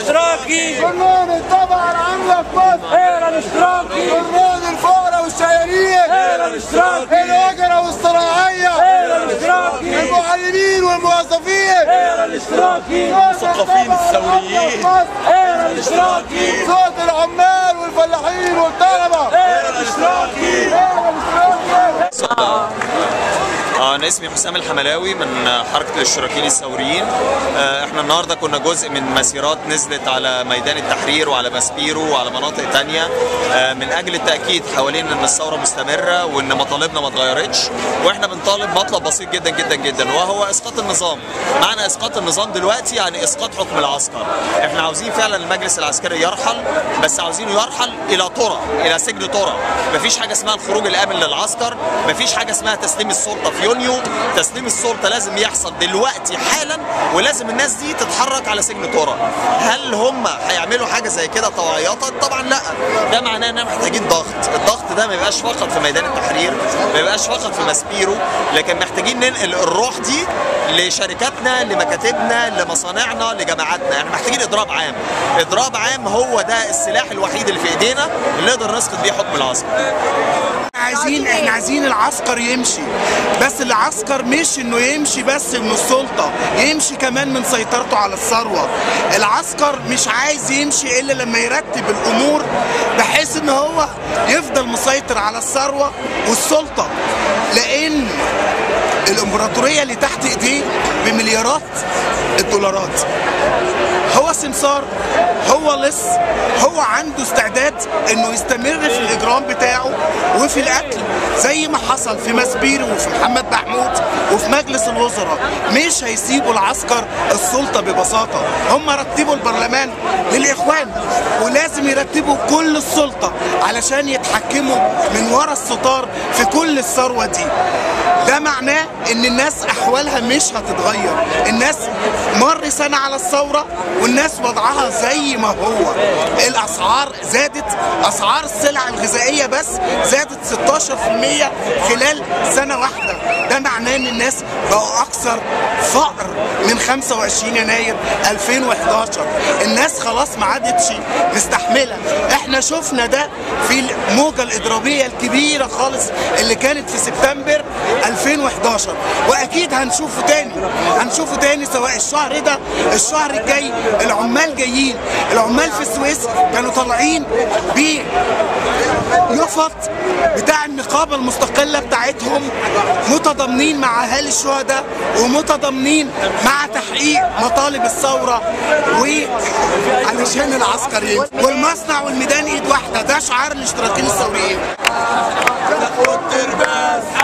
الاشتراكي برنامج طبعا عامله في مصر اقرا الاشتراكي برنامج الفقراء والشيالين اقرا الاشتراكي الاجره والصناعيه اقرا الاشتراكي المعلمين والموظفين اقرا الاشتراكي المثقفين الثوريين اقرا الاشتراكي صوت العمال والفلاحين والطلبه اقرا الاشتراكي آه، انا اسمي حسام الحملاوي من آه، حركه الاشتراكيين الثوريين آه، احنا النهارده كنا جزء من مسيرات نزلت على ميدان التحرير وعلى ماسبيرو وعلى مناطق تانية آه، من اجل التاكيد حوالين ان الثوره مستمره وان مطالبنا ما اتغيرتش واحنا بنطالب مطلب بسيط جدا جدا جدا وهو اسقاط النظام معنى اسقاط النظام دلوقتي يعني اسقاط حكم العسكر احنا عاوزين فعلا المجلس العسكري يرحل بس عاوزينه يرحل الى طرى الى سجن طرى مفيش حاجه اسمها الخروج الامن للعسكر مفيش حاجه اسمها تسليم السلطه في يونيو تسليم السلطه لازم يحصل دلوقتي حالا ولازم الناس دي تتحرك على سجن طرى هل هم هيعملوا حاجه زي كده طوعية طبعا لا ده معناه ان احنا محتاجين ضغط الضغط ده ما يبقاش فقط في ميدان التحرير ما يبقاش فقط في ماسبيرو لكن محتاجين ننقل الروح دي لشركاتنا لمكاتبنا لمصانعنا لجامعاتنا احنا محتاجين اضراب عام اضراب عام هو ده السلاح الوحيد اللي في ايدينا اللي نقدر نسقط بيه حكم العسكر عايزين احنا عايزين العسكر يمشي بس العسكر مش انه يمشي بس من السلطة يمشي كمان من سيطرته على الثروة العسكر مش عايز يمشي الا لما يرتب الامور بحيث ان هو يفضل مسيطر على الثروة والسلطة لان الامبراطورية اللي تحت ايديه بمليارات الدولارات هو سمسار هو لص هو عنده استعداد انه يستمر في الاجرام بتاعه وفي القتل زي ما حصل في ماسبيرو وفي محمد محمود وفي مجلس الوزراء مش هيسيبوا العسكر السلطه ببساطه هم رتبوا البرلمان للاخوان ولازم يرتبوا كل السلطه علشان يتحكموا من ورا الستار في كل الثروه دي ده معناه ان الناس احوالها مش هتتغير الناس مر سنة على الثورة والناس وضعها زي ما هو الاسعار زادت اسعار السلع الغذائية بس زادت 16% خلال سنة واحدة ده معناه ان الناس بقوا اكثر فقر من 25 يناير 2011 الناس خلاص ما عادتش مستحملة احنا شفنا ده في الموجة الاضرابية الكبيرة خالص اللي كانت في سبتمبر 2011 واكيد هنشوفه تاني هنشوفه تاني سواء الشهر ده الشهر الجاي العمال جايين العمال في السويس كانوا طالعين ب يفط بتاع النقابة المستقلة بتاعتهم متضامنين مع أهالي الشهداء ومتضامنين مع تحقيق مطالب الثورة وعلشان العسكر يمشي والمصنع والميدان ايد واحدة ده شعار الاشتراكيين الثوريين تاخد ترباس